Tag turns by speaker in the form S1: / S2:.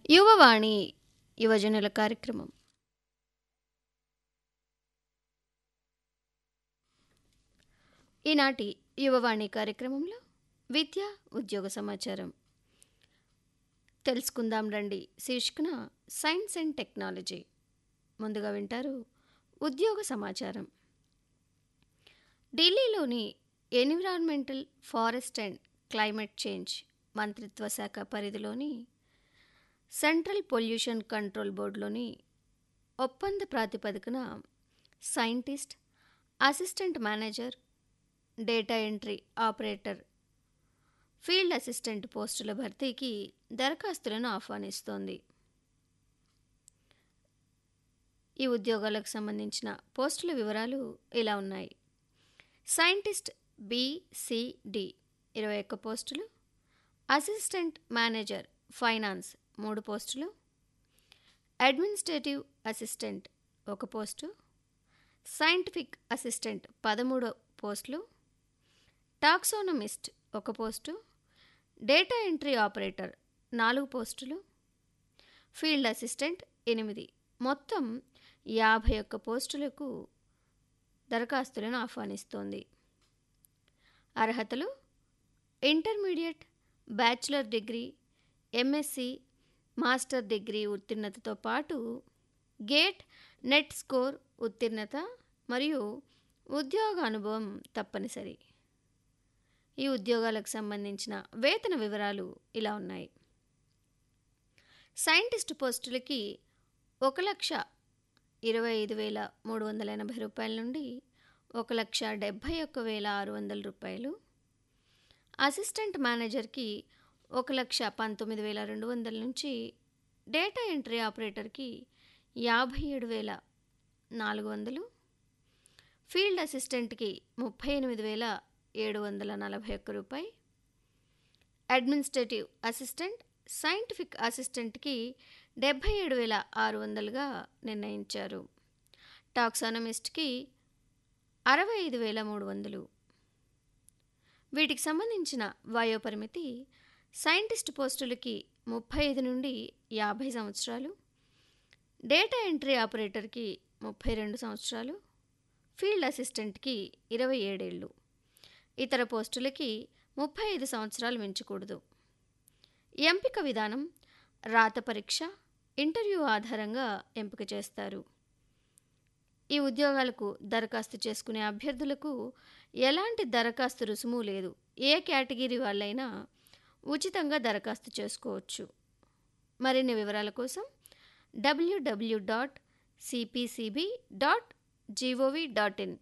S1: యువవాణి యువజనుల కార్యక్రమం ఈనాటి యువవాణి కార్యక్రమంలో విద్య ఉద్యోగ సమాచారం తెలుసుకుందాం రండి శీర్షికన సైన్స్ అండ్ టెక్నాలజీ ముందుగా వింటారు ఉద్యోగ సమాచారం ఢిల్లీలోని environmental forest and climate change మంత్రిత్వ శాఖ పరిధిలోని సెంట్రల్ పొల్యూషన్ కంట్రోల్ బోర్డులోని ఒప్పంద ప్రాతిపదికన scientist assistant manager data entry operator field assistant పోస్టుల భర్తీకి దరఖాస్తులను ఆహ్వానిస్తోంది ఈ ఉద్యోగాలకు సంబంధించిన పోస్టుల వివరాలు ఇలా ఉన్నాయి సైంటిస్ట్ బిసిడి ఇరవై ఒక్క పోస్టులు అసిస్టెంట్ మేనేజర్ ఫైనాన్స్ మూడు పోస్టులు అడ్మినిస్ట్రేటివ్ అసిస్టెంట్ ఒక పోస్టు సైంటిఫిక్ అసిస్టెంట్ పదమూడు పోస్టులు టాక్సోనమిస్ట్ ఒక పోస్టు డేటా ఎంట్రీ ఆపరేటర్ నాలుగు పోస్టులు ఫీల్డ్ అసిస్టెంట్ ఎనిమిది మొత్తం యాభై ఒక్క పోస్టులకు దరఖాస్తులను ఆహ్వానిస్తోంది అర్హతలు intermediate bachelor degree MSc master degree ఉత్తీర్ణతతో పాటు గేట్ నెట్ స్కోర్ ఉత్తీర్ణత మరియు ఉద్యోగ అనుభవం తప్పనిసరి ఈ ఉద్యోగాలకు సంబంధించిన వేతన వివరాలు ఇలా ఉన్నాయి సైంటిస్ట్ పోస్టులకి ఒక లక్ష ఇరవై ఐదు వేల మూడు వందల ఎనభై రూపాయల నుండి ఒక లక్ష డెబ్భై ఒక్క వేల ఆరు వందల రూపాయలు అసిస్టెంట్ మేనేజర్కి ఒక లక్ష పంతొమ్మిది వేల రెండు వందల నుంచి డేటా ఎంట్రీ ఆపరేటర్కి యాభై ఏడు వేల నాలుగు వందలు ఫీల్డ్ అసిస్టెంట్కి ముప్పై ఎనిమిది వేల ఏడు వందల నలభై ఒక్క రూపాయి అడ్మినిస్ట్రేటివ్ అసిస్టెంట్ సైంటిఫిక్ అసిస్టెంట్కి డెబ్భై ఏడు వేల ఆరు వందలుగా నిర్ణయించారు టాక్సానమిస్ట్కి అరవై ఐదు వేల మూడు వందలు వీటికి సంబంధించిన వయోపరిమితి సైంటిస్ట్ పోస్టులకి ముప్పై ఐదు నుండి యాభై సంవత్సరాలు డేటా ఎంట్రీ ఆపరేటర్కి ముప్పై రెండు సంవత్సరాలు ఫీల్డ్ అసిస్టెంట్కి ఇరవై ఏడేళ్ళు ఇతర పోస్టులకి ముప్పై ఐదు సంవత్సరాలు మించకూడదు ఎంపిక విధానం రాత పరీక్ష ఇంటర్వ్యూ ఆధారంగా ఎంపిక చేస్తారు ఈ ఉద్యోగాలకు దరఖాస్తు చేసుకునే అభ్యర్థులకు ఎలాంటి దరఖాస్తు రుసుము లేదు ఏ కేటగిరీ వాళ్ళైనా ఉచితంగా దరఖాస్తు చేసుకోవచ్చు మరిన్ని వివరాల కోసం W W dot CPCB dot G O V dot in